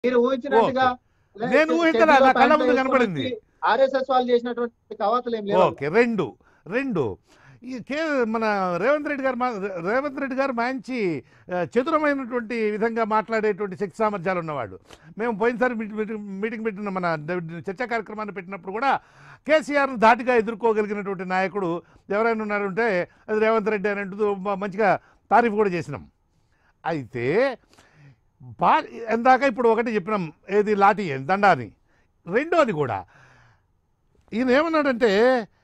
మీరు ఊహించినట్టుగా నేను ఊహించలే, నా కళ్ళ ముందు కనపడింది. ఆర్ఎస్ఎస్ వాళ్ళు చేసినటువంటి కవాతులు ఏం లేవు ఓకే రెండు రెండు ఈ కే మన రేవంత్ రెడ్డి గారు మా- రేవంత్ రెడ్డి గారు మంచి ఆ, చతురమైనటువంటి విధంగా మాట్లాడేటువంటి శక్తి సామర్థ్యాలు ఉన్నవాడు మేము పోయినసారి మీటి- మీటి- మీటింగ్ పెట్టిన మన చర్చా కార్యక్రమాన్ని పెట్టినప్పుడు కూడా కేసీఆర్ను ధాటిగా ఎదుర్కోగలిగినటువంటి నాయకుడు ఎవరైనా ఉన్నారంటే అది రేవంత్ రెడ్డి అని అంటూ మ- మంచిగా తారీఫ్ కూడా చేసినాం అయితే బా ఎందాక ఇప్పుడు ఒకటి చెప్పినాం ఏది లాఠీ దండ అని రెండోది కూడా ఈయన ఏమన్నాడంటే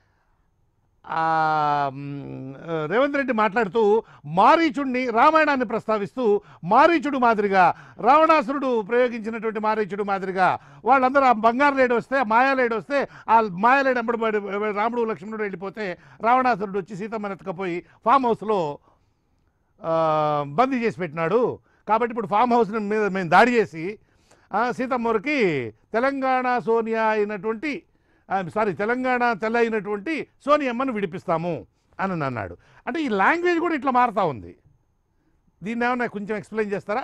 ఆ, మ్, రేవంత్ రెడ్డి మాట్లాడుతూ మారీచుడిని రామాయణాన్ని ప్రస్తావిస్తూ మారీచుడు మాదిరిగా రావణాసురుడు ప్రయోగించినటువంటి మారీచుడు మాదిరిగా వాళ్ళందరూ ఆ బంగారు లేడు వస్తే మాయాలేడు వస్తే ఆ మాయాలేడు ఎంబడి పడి- రాముడు లక్ష్మణుడు వెళ్ళిపోతే రావణాసురుడు వచ్చి సీతమ్మని ఎత్తుకపోయి ఫామ్ హౌస్లో ఆ, బందీ చేసి పెట్టినాడు కాబట్టి ఇప్పుడు ఫామ్ హౌస్ మీద మేము దాడి చేసి ఆ, సీతమ్మకి తెలంగాణ సోనియా అయినటువంటి ఆ, సారీ తెలంగాణ తెల్ల అయినటువంటి సోనియమ్మను విడిపిస్తాము అని అన్నాడు అంటే ఈ లాంగ్వేజ్ కూడా ఇట్లా మారుతా ఉంది దీన్ని ఏమన్నా కొంచెం ఎక్స్ప్లెయిన్ చేస్తారా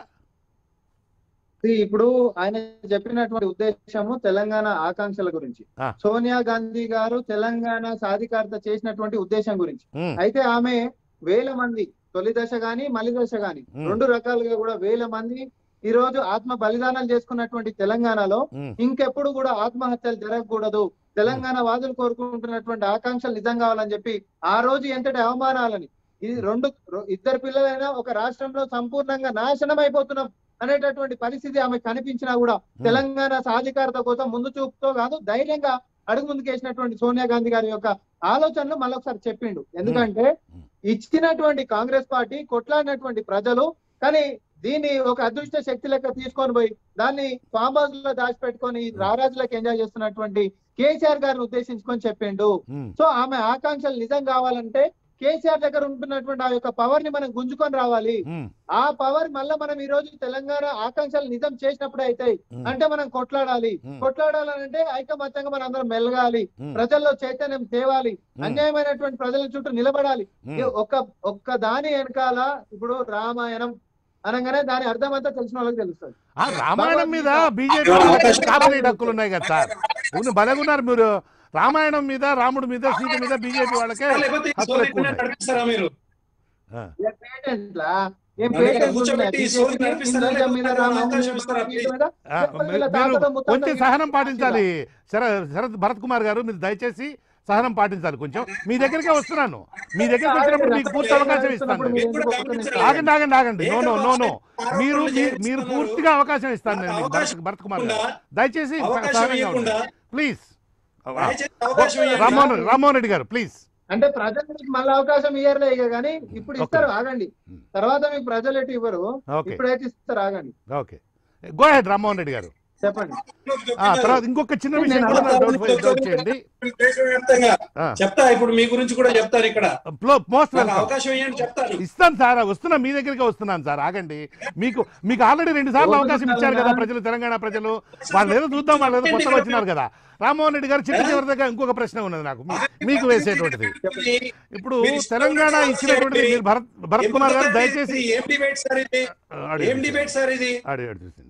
See, ఇప్పుడు ఆయన చెప్పినటువంటి ఉద్దేశము తెలంగాణ ఆకాంక్షల గురించి ఆ. సోనియా గాంధీ గారు తెలంగాణ సాధికారత చేసినటువంటి ఉద్దేశం గురించి ఉమ్, అయితే ఆమె వేల మంది తొలి దశ గాని మలి దశ గాని ఉమ్. రెండు రకాలుగా కూడా వేల మంది ఈ రోజు ఆత్మ బలిదానాలు చేసుకున్నటువంటి తెలంగాణలో ఉమ్, ఇంకెప్పుడు కూడా ఆత్మహత్యలు జరగకూడదు తెలంగాణ వాదులు కోరుకుంటున్నటువంటి ఆకాంక్షలు నిజం కావాలని చెప్పి ఆ రోజు ఎంతటి అవమానాలని ఇది రెండు రొ- ఇద్దరు పిల్లలైనా ఒక రాష్ట్రంలో సంపూర్ణంగా నాశనం అయిపోతున్నాం అనేటటువంటి పరిస్థితి ఆమె కనిపించినా కూడా తెలంగాణ సాధికారత కోసం ముందు చూపుతో కాదు ధైర్యంగా అడుగు ముందుకు వేసినటువంటి సోనియా గాంధీ గారి యొక్క ఆలోచనలు మళ్ళొకసారి చెప్పిండు ఎందుకంటే ఇచ్చినటువంటి కాంగ్రెస్ పార్టీ కొట్లాడినటువంటి ప్రజలు కానీ దీన్ని ఒక అదృష్ట శక్తి లెక్క తీసుకొని పోయి దాన్ని ఫామ్ హౌస్ లో దాచిపెట్టుకొని రారాజులకు ఎంజాయ్ చేస్తున్నటువంటి కేసీఆర్ గారిని ఉద్దేశించుకొని చెప్పిండు ఉమ్, సో ఆమె ఆకాంక్షలు నిజం కావాలంటే కేసీఆర్ దగ్గర ఉంటున్నటువంటి ఆ యొక్క పవర్ ని మనం గుంజుకొని రావాలి ఉమ్, ఆ పవర్ మళ్ళీ మనం ఈ రోజు తెలంగాణ ఆకాంక్షలు నిజం చేసినప్పుడే అవుతాయి ఉమ్, అంటే మనం కొట్లాడాలి ఉమ్, కొట్లాడాలంటే ఐకమత్యంగా మనం అందరం మెలగాలి ఉమ్, ప్రజల్లో చైతన్యం తేవాలి ఉమ్, అన్యాయమైనటువంటి ప్రజల చుట్టూ నిలబడాలి ఉమ్. ఈ ఒక్క ఒక్క దాని వెనకాల ఇప్పుడు రామాయణం అనగానే దాని అర్థం అంతా తెలిసిన వాళ్ళకి తెలుస్తుంది ఆ రామాయణం మీద బీజేపీ వాళ్ళకి కాపరేట్ హక్కులు ఉన్నాయి కదా సార్ అవును బలగున్నారు మీరు రామాయణం మీద రాముడి మీద సీత మీద బీజేపీ వాళ్ళకే లేకపోతే ఈ హక్కులు సోని ఎక్కువ ఉన్నాయి. నడిపిస్తారా మీరు ఆ, ఏ పేటెంట్లా? ఏం అందుకని పేటెంట్స్ కూర్చోబెట్టి ఉన్నాయి? సోని BJP నడిపిస్తారా హిందూయిజం మీద, లేకపోతే రామాయణం అవకాశం మీద, ఇస్తారా? భగవద్గీత మీద ఆ, చెప్పండి, మీరు ఇలా తాతలు ముత్తాతలు కొంచెం వీళ్ళు సహనం చేసిరా? పాటించాలి శరత్ శరత్ భరత్ కుమార్ గారు మీరు దయచేసి సహనం పాటించాలి కొంచెం మీ దగ్గరికే వస్తున్నాను మీ దగ్గరికి వచ్చినప్పుడు మీకు పూర్తి అవకాశం ఇస్తాను నేను. మీకు కూడా కనిపించలేదు. ఆగండి ఆగండి ఆగండి నో నో నో నో ఏకపక్ష మీరు ఆరోపణలు మీ- మీరు చేస్తున్నారు. పూర్తిగా అవకాశం ఇస్తాను నేను మీకు అవకాశం భరత్ భరత్ కుమార్ గారు ఇవ్వకుండా, దయచేసి అవకాశం సహనంగా ఇవ్వకుండా, ఉండండి ప్లీజ్ దయచేసి అవకాశం ఇవ్వండి. రామ్మోహన్ రామ్మోహన్ రెడ్డి గారు ప్లీజ్ అంటే ప్రజలకు మళ్ళీ అవకాశం ఇయ్యర్లే ఇక కానీ ఇప్పుడు ఇస్తారు ఆగండి Hmm. తర్వాత మీకు ప్రజలు ఎటు ఇవ్వరు ఓకే ఇప్పుడైతే ఇస్తారు ఆగండి okay go ahead Rammohan Reddy garu చెప్పండి ఆ, తర్వాత ఇంకొక చిన్న విషయం కూడా నాకు డౌట్ డౌట్ చేయండి దేశవ్యాప్తంగా ఆ. చెప్తా ఇప్పుడు మీ గురించి కూడా చెప్తాను ఇక్కడ మోస్ట్ నాకు వెల్కమ్ అవకాశం ఇవ్వండి చెప్తాను ఇస్తాను సార్ వస్తున్నా మీ దగ్గరికి వస్తున్నాను సార్ ఆగండి మీకు మీకు ఆల్రెడీ రెండు సార్లు అవకాశం ఇచ్చారు కదా ప్రజలు తెలంగాణ ప్రజలు వాళ్ళు ఏదో చూద్దాం వాళ్ళు ఏదో కొత్తగా వచ్చినారు కదా రామ్మోహన్ రెడ్డి గారు చిట్ట చివరి దగ్గర ఇంకొక ప్రశ్న ఉన్నది నాకు మీ- మీకు వేసేటువంటిది ఇప్పుడు తెలంగాణ ఇచ్చినటువంటిది మీరు భరత్ భరత్ కుమార్ గారు దయచేసి ఏం డిబేట్ సార్ ఇది అడిగి- ఏం డిబేట్ సార్ ఇది అడిగి అడిగి చూసింది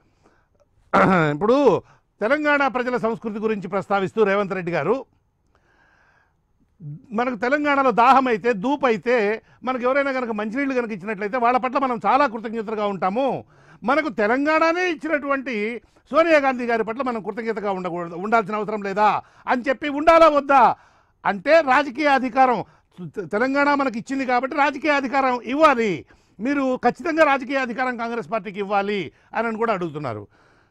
ఇప్పుడు తెలంగాణ ప్రజల సంస్కృతి గురించి ప్రస్తావిస్తూ రేవంత్ రెడ్డి గారు మనకు తెలంగాణలో దాహం అయితే దూపు అయితే మనకు ఎవరైనా కనుక మంచినీళ్ళు కనుక ఇచ్చినట్లయితే వాళ్ళ పట్ల మనం చాలా కృతజ్ఞతగా ఉంటాము మనకు తెలంగాణనే ఇచ్చినటువంటి సోనియా గాంధీ గారి పట్ల మనం కృతజ్ఞతగా ఉండకూడదు ఉండాల్సిన అవసరం లేదా అని చెప్పి ఉండాలా వద్దా అంటే రాజకీయ అధికారం తె- తెలంగాణ మనకి ఇచ్చింది కాబట్టి రాజకీయ అధికారం ఇవ్వాలి మీరు ఖచ్చితంగా రాజకీయ అధికారం కాంగ్రెస్ పార్టీకి ఇవ్వాలి అని అని కూడా అడుగుతున్నారు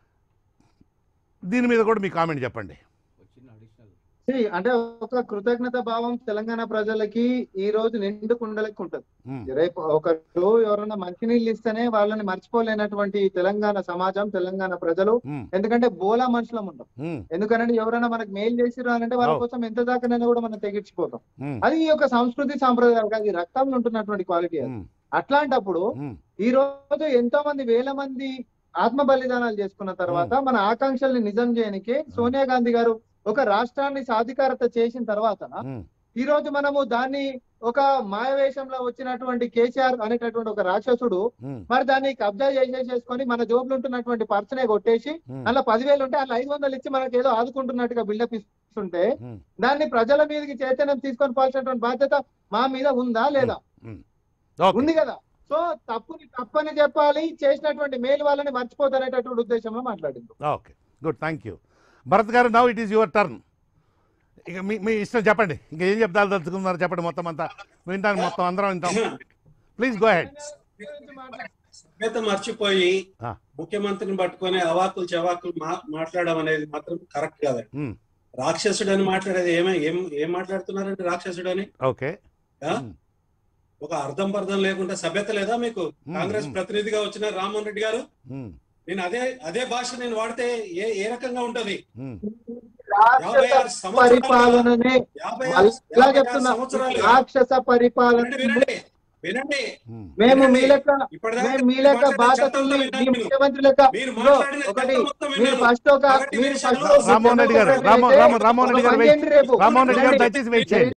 దీని మీద కూడా మీ కామెంట్ చెప్పండి See, అంటే ఒక కృతజ్ఞత భావం తెలంగాణ ప్రజలకి ఈ రోజు నిండు కుండలకి ఉంటది ఉమ్, రేపు ఒకరు ఎవరైనా మంచినీళ్ళు ఇస్తేనే వాళ్ళని మర్చిపోలేనటువంటి తెలంగాణ సమాజం తెలంగాణ ప్రజలు ఉమ్, ఎందుకంటే బోలా మనుషులం ఉంటాం ఉమ్, ఎందుకంటే ఎవరైనా మనకు మెయిల్ చేసిరు అని అంటే వాళ్ళ అవు. కోసం ఎంత దాకానైనా కూడా మనం తెగించిపోతాం ఉమ్, అది ఈ యొక్క సంస్కృతి సాంప్రదాయాలు కాదు ఈ రక్తంలో ఉంటున్నటువంటి క్వాలిటీ అది ఉమ్, అట్లాంటప్పుడు ఉమ్, ఈ రోజు ఎంతో మంది వేల మంది ఆత్మ బలిదానాలు చేసుకున్న తర్వాత మన ఆకాంక్షల్ని నిజం చేయనికి సోనియా గాంధీ గారు ఒక రాష్ట్రాన్ని సాధికారత చేసిన తర్వాత ఉమ్, ఈ రోజు మనము దాన్ని ఒక మాయవేషంలో వచ్చినటువంటి కేసీఆర్ అనేటటువంటి ఒక రాక్షసుడు ఉమ్, మరి దాన్ని కబ్జా చేసేసేసుకొని మన జోబులు ఉంటున్నటువంటి పర్సనే కొట్టేసి ఉమ్, అలా పదివేలు ఉంటే అలా ఐదు వందలు ఇచ్చి మనకి ఏదో ఆదుకుంటున్నట్టుగా బిల్డప్ ఇస్తుంటే ఉమ్. దాన్ని ప్రజల మీదకి చైతన్యం తీసుకొని పోవాల్సినటువంటి బాధ్యత మా మీద ఉందా లేదా ఓకే ఉంది కదా సో తప్పుని తప్పని చెప్పాలి చేసినటువంటి మేలు వాళ్ళని మర్చిపోతారనేటటువంటి ఉద్దేశంలో మాట్లాడింది okay good thank you Bharat garu now it is your turn ఇక మీ మీ ఇష్టం చెప్పండి ఇంకా ఏం చెప్తారు తలుచుకున్నారు చెప్పండి మొత్తం అంతా వింటాను మొత్తం అందరం వింటాం ప్లీజ్ గో హెడ్ సభ్యత మర్చిపోయి ఆ. ముఖ్యమంత్రిని పట్టుకొని అవాకులు చవాకులు మా- మాట్లాడడం అనేది మాత్రం కరెక్ట్ కాదు రాక్షసుడు అని మాట్లాడేది ఏమే ఏం ఏం మాట్లాడుతున్నారండి రాక్షసుడు అని ఓకే ఆ? ఒక అర్థం పర్థం లేకుండా సభ్యత లేదా మీకు కాంగ్రెస్ మ్మ్. ప్రతినిధిగా వచ్చిన రామ్మోహన్ రెడ్డి గారు నేను అదే అదే భాష నేను వాడితే ఏ ఏ రకంగా ఉంటది యాభై ఆరు సంవత్సరాలు పరిపాలననే యాభై వాళ్ళు ఆరు- ఇలా యాభై ఆరు చెప్తున్నా సంవత్సరాలు రాక్షస పరిపాలన వినండి వినండి వినండి మేము మీ లెక్క ఇప్పటిదాకా మేము మీ లెక్క మాట్లాడిన బాధ్యత చట్టంలో ఉంది విన్నాను మీ నేను. ముఖ్యమంత్రి లెక్క మీరు ఇదిగో మాట్లాడిన ఒకటి చట్టం మొత్తం మీరు విన్నాను. ఫస్ట్ ఒక కాబట్టి మీరు మీరు ఫస్ట్ చదువు- రామ్మోహన్ రెడ్డి గారు రామ్మోహన్ రామ్మోహన్ రెడ్డి గారు రేపు రామ్మోహన్ రెడ్డి గారు వినండి. దయచేసి వెయిట్ చేయండి